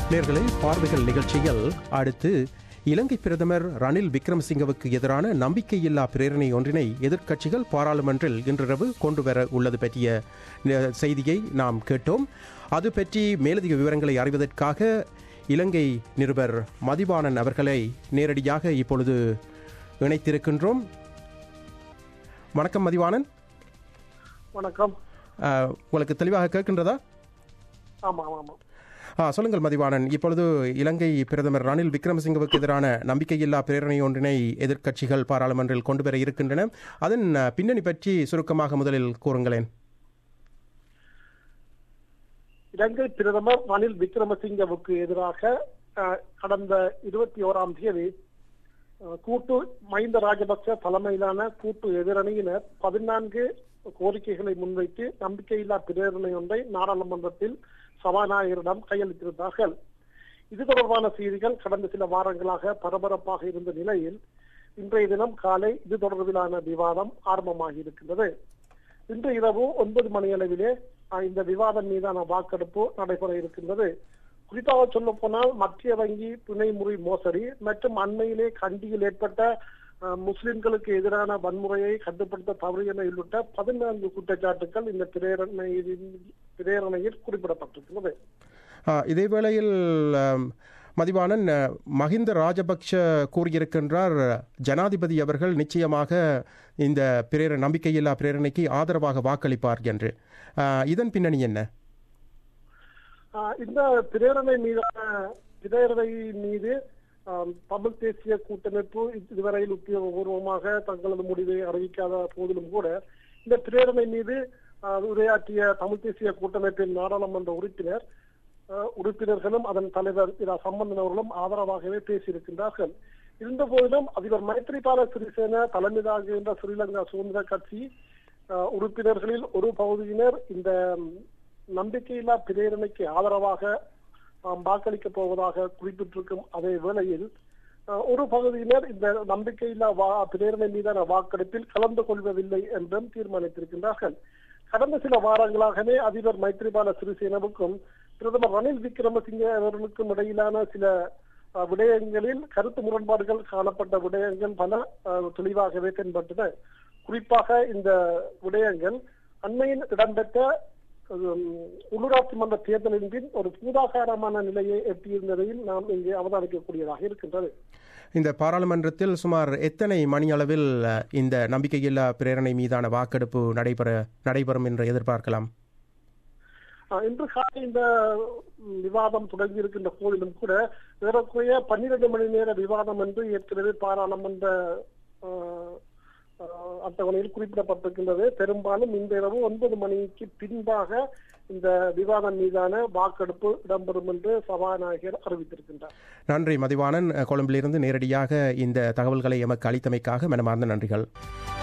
நேர்களே பார்வைகள் நிகழ்ச்சியில் அடுத்து இலங்கை பிரதமர் ரணில் விக்ரமசிங்கவுக்கு எதிரான நம்பிக்கையில்லா பிரேரணை ஒன்றினை எதிர்க்கட்சிகள் பாராளுமன்றில் இன்றிரவு கொண்டுவர உள்ளது பற்றிய அஹ், செய்தியை நாம் கேட்டோம் அது பற்றி மேலதிக விவரங்களை அறிவதற்காக இலங்கை நிருபர் மதிவாணன் அவர்களை நேரடியாக இப்பொழுது இணைத்திருக்கின்றோம் வணக்கம் மதிவாணன் வணக்கம் அஹ், உங்களுக்கு தெளிவாக கேட்கின்றதா ஆமா ஆமா ஆமா ஆ சொல்லுங்கள் மதிவாணன் இப்பொழுது இலங்கை பிரதமர் ரணில் விக்ரமசிங்கவுக்கு எதிரான நம்பிக்கையில்லா பிரேரணை ஒன்றினை எதிர்க்கட்சிகள் பாராளுமன்றில் கொண்டு வர இருக்கின்றன அதன் அஹ், பின்னணி பற்றி சுருக்கமாக முதலில் கூறுங்களேன் இலங்கை பிரதமர் ரணில் விக்ரமசிங்கவுக்கு எதிராக அஹ், கடந்த இருபத்தி ஓராம் தேதி அஹ், கூட்டு மஹிந்த ராஜபக்ச தலைமையிலான கூட்டு எதிரணியினர் பதினான்கு கோரிக்கைகளை முன்வைத்து நம்பிக்கையில்லா பிரேரணை ஒன்றை நாடாளுமன்றத்தில் சபாநாயகரிடம் கையளித்திருந்தார்கள் இது தொடர்பான செய்திகள் கடந்த சில வாரங்களாக பரபரப்பாக இருந்த நிலையில் இன்றைய தினம் காலை இது தொடர்பிலான விவாதம் ஆரம்பமாகி இருக்கின்றது இன்று இரவு ஒன்பது மணி அளவிலே அஹ், இந்த விவாதம் மீதான வாக்கெடுப்பு நடைபெற இருக்கின்றது குறிப்பாக சொல்ல போனால் மத்திய வங்கி துணை முறை மோசடி மற்றும் அண்மையிலே கண்டியில் ஏற்பட்ட அஹ், முஸ்லிம்களுக்கு எதிரான வன்முறையை கட்டுப்படுத்த தவறியன உள்ளிட்ட பதினான்கு குற்றச்சாட்டுகள் இந்த பிரேரணையில் பிரேரணையில் குறிப்பிடப்பட்டிருக்கிறது ஆ, இதே வேளையில் அம், மதிவாணன் அஹ், மஹிந்த ராஜபக்ஷ கூறியிருக்கின்றார் ஜனாதிபதி அவர்கள் நிச்சயமாக இந்த பிரேர நம்பிக்கையில்லா பிரேரணைக்கு ஆதரவாக வாக்களிப்பார் என்று ஆ, இதன் பின்னணி என்ன ஆஹ் இந்த பிரேரணை மீதான பிரேரணை மீது ஆம், தமிழ் தேசிய கூட்டமைப்பு இதுவரையில் உத்தியோகபூர்வமாக தங்களது முடிவை அறிவிக்காத போதிலும் கூட இந்த பிரேரணை மீது ஆஹ், உரையாற்றிய தமிழ் தேசிய கூட்டமைப்பின் நாடாளுமன்ற உறுப்பினர் ஆஹ், உறுப்பினர்களும் அதன் தலைவர் இரா சம்பந்தன் அவர்களும் ஆதரவாகவே பேசியிருக்கின்றார்கள் இருந்த போதிலும் அதிபர் மைத்ரிபால சிறிசேன தலைமை தாங்குகின்ற ஸ்ரீலங்கா சுதந்திர கட்சி ஆஹ், உறுப்பினர்களில் ஒரு பகுதியினர் இந்த ம், நம்பிக்கையில்லா பிரேரணைக்கு ஆதரவாக ஆம், வாக்களிக்கப் போவதாக குறிப்பிட்டிருக்கும் அதே வேளையில் அஹ், ஒரு பகுதியினர் இந்த நம்பிக்கையில்லா வா பிரேரணை மீதான வாக்கெடுப்பில் கலந்து கொள்வதில்லை என்றும் தீர்மானித்திருக்கின்றார்கள் கடந்த சில வாரங்களாகவே அதிபர் மைத்ரிபால சிறிசேனவுக்கும் பிரதமர் ரணில் விக்ரமசிங்கே அவர்களுக்கும் இடையிலான சில அஹ், விடயங்களில் கருத்து முரண்பாடுகள் காணப்பட்ட விடயங்கள் பல அஹ், தெளிவாகவே தென்பட்டன குறிப்பாக இந்த விடயங்கள் அண்மையில் இடம்பெற்ற உம், உள்ளூராட்சி மன்ற தேர்தலின் பின் ஒரு பூதாகாரமான நிலையை எட்டியிருந்ததையும் நாம் இங்கே அவதானிக்கக்கூடியதாக இருக்கின்றது இந்த பாராளுமன்றத்தில் சுமார் எத்தனை மணி அளவில் அஹ், இந்த நம்பிக்கையில்லா பிரேரணை மீதான வாக்கெடுப்பு நடைபெற நடைபெறும் என்று எதிர்பார்க்கலாம் அஹ், இன்று காலை இந்த உம், விவாதம் தொடங்கி இருக்கின்ற போதிலும் கூட ஏறக்குறைய பன்னிரண்டு மணி நேர விவாதம் என்று ஏற்கனவே பாராளுமன்ற அஹ், அஹ், அட்டவணையில் குறிப்பிடப்பட்டிருக்கின்றது பெரும்பாலும் இந்த இரவு ஒன்பது மணிக்கு பின்பாக இந்த விவாதம் மீதான வாக்கெடுப்பு இடம்பெறும் என்று சபாநாயகர் அறிவித்திருக்கின்றார் நன்றி மதிவாணன் அஹ், கொழும்பிலிருந்து நேரடியாக இந்த தகவல்களை எமக்கு அளித்தமைக்காக மனமார்ந்த நன்றிகள்